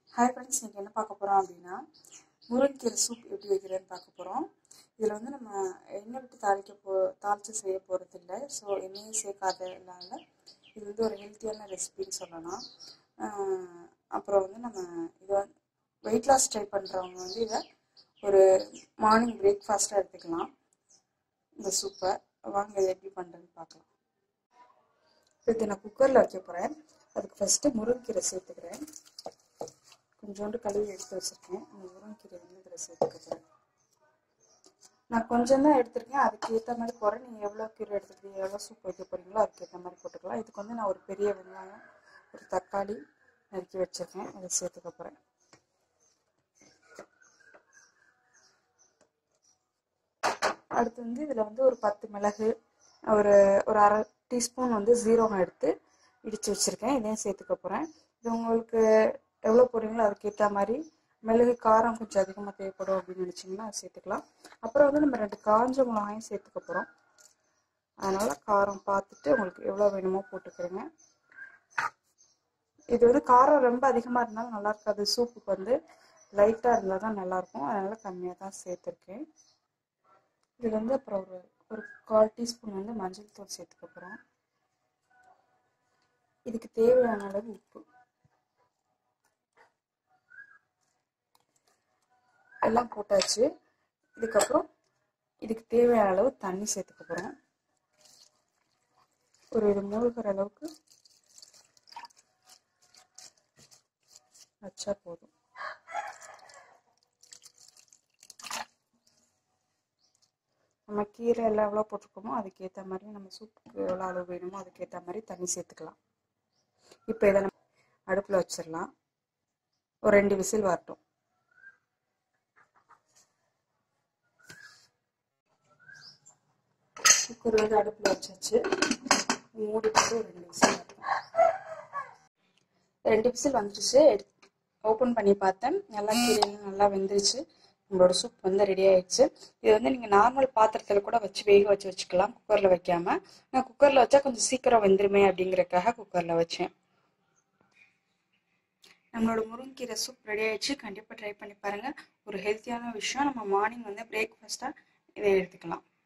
hi friends இன்றைக்கி என்ன பார்க்க போகிறோம் அப்படின்னா முருங்கைக்கீரை சூப் எப்படி வைக்கிறேன்னு பார்க்க போகிறோம் இதில் வந்து நம்ம எண்ணெய் விட்டு தாளிக்க போ தாளித்து செய்ய போகிறது இல்லை ஸோ எண்ணெயே சேர்க்காதனால இது வந்து ஒரு ஹெல்த்தியான ரெசிபின்னு சொல்லலாம் ஆஹ் அப்புறம் வந்து நம்ம இது வந்து வெயிட் லாஸ் ட்ரை பண்ணுறவங்க வந்து இதை ஒரு மார்னிங் பிரேக்ஃபாஸ்ட்டாக எடுத்துக்கலாம் இந்த சூப்பை வாங்க இதை எப்படி பண்ணுறேன்னு பார்க்கலாம் இப்போ இதை நான் குக்கரில் வைக்க போகிறேன் அதுக்கு ஃபஸ்ட்டு முருங்கைக்கீரை சேர்த்துக்கிறேன் கொஞ்சோண்டு கழுவி எடுத்து வச்சுருக்கேன் அந்த முருங்கைக்கீரை வந்து இதில் சேர்த்துக்க போகிறேன் நான் கொஞ்சம் தான் எடுத்திருக்கேன் அதுக்கு ஏற்ற மாதிரி போகிறேன் நீங்கள் எவ்வளோ கீரை எடுத்துக்கிறீங்க எவ்வளோ சூப் வைக்க போகிறீங்களோ அதுக்கு ஏற்ற மாதிரி போட்டுக்கலாம் இதுக்கு வந்து நான் ஒரு பெரிய வெங்காயம் ஒரு தக்காளி நறுக்கி வச்சுருக்கேன் அதை சேர்த்துக்க போகிறேன் அடுத்து வந்து இதில் வந்து ஒரு பத்து மிளகு ஒரு ஒரு அரை டீஸ்பூன் வந்து ஜீரகம் எடுத்து இடித்து வச்சுருக்கேன் இதையும் சேர்த்துக்க போகிறேன் இது உங்களுக்கு எவ்வளோ போடுறீங்களோ அதுக்கேற்ற மாதிரி மிளகு காரம் கொஞ்சம் அதிகமாக தேவைப்படும் அப்படின்னு நினச்சிங்கன்னா அதை சேர்த்துக்கலாம் அப்புறம் வந்து நம்ம ரெண்டு காஞ்ச மிளகாயும் சேர்த்துக்க போகிறோம் அதனால் காரம் பார்த்துட்டு உங்களுக்கு எவ்வளோ வேணுமோ போட்டுக்கிறேங்க இது வந்து காரம் ரொம்ப அதிகமாக இருந்தாலும் நல்லா இருக்காது சூப்புக்கு வந்து லைட்டாக இருந்தால் தான் நல்லாயிருக்கும் அதனால் கம்மியாக தான் சேர்த்துருக்கேன் இதில் வந்து அப்புறம் ஒரு ஒரு கால் டீஸ்பூன் வந்து மஞ்சள் தூள் சேர்த்துக்க போகிறோம் இதுக்கு தேவையான அளவு உப்பு எல்லாம் போட்டாச்சு இதுக்கப்புறம் இதுக்கு தேவையான அளவு தண்ணி சேர்த்துக்க போகிறோம் ஒரு இது மூழ்கிற அளவுக்கு வச்சா போதும் நம்ம கீரை எல்லாம் எவ்வளோ போட்டிருக்கோமோ அதுக்கேற்ற மாதிரி நம்ம சூப்புக்கு எவ்வளோ அளவு வேணுமோ அதுக்கேற்ற மாதிரி தண்ணி சேர்த்துக்கலாம் இப்போ இதை நம்ம அடுப்பில் வச்சிடலாம் ஒரு ரெண்டு விசில் வரட்டும் குக்கர் வந்து அடுப்பில் வச்சாச்சு மூடி போட்டு ஒரு ரெண்டு விசில் வரட்டும் ரெண்டு விசில் வந்துருச்சு எடுத்து ஓப்பன் பண்ணி பார்த்தேன் நல்லா கீரையெல்லாம் நல்லா வெந்துருச்சு உங்களோட சூப் வந்து ரெடி ஆயிடுச்சு இது வந்து நீங்கள் நார்மல் பாத்திரத்தில் கூட வச்சு வேக வச்சு வச்சுக்கலாம் குக்கரில் வைக்காம நான் குக்கரில் வச்சா கொஞ்சம் சீக்கிரம் வெந்துருமே அப்படிங்கிறக்காக குக்கரில் வச்சேன் நம்மளோட முருங்கீரை சூப் ரெடி ஆயிடுச்சு கண்டிப்பாக ட்ரை பண்ணி பாருங்கள் ஒரு ஹெல்த்தியான விஷயம் நம்ம மார்னிங் வந்து பிரேக்ஃபாஸ்ட்டாக இதை எடுத்துக்கலாம்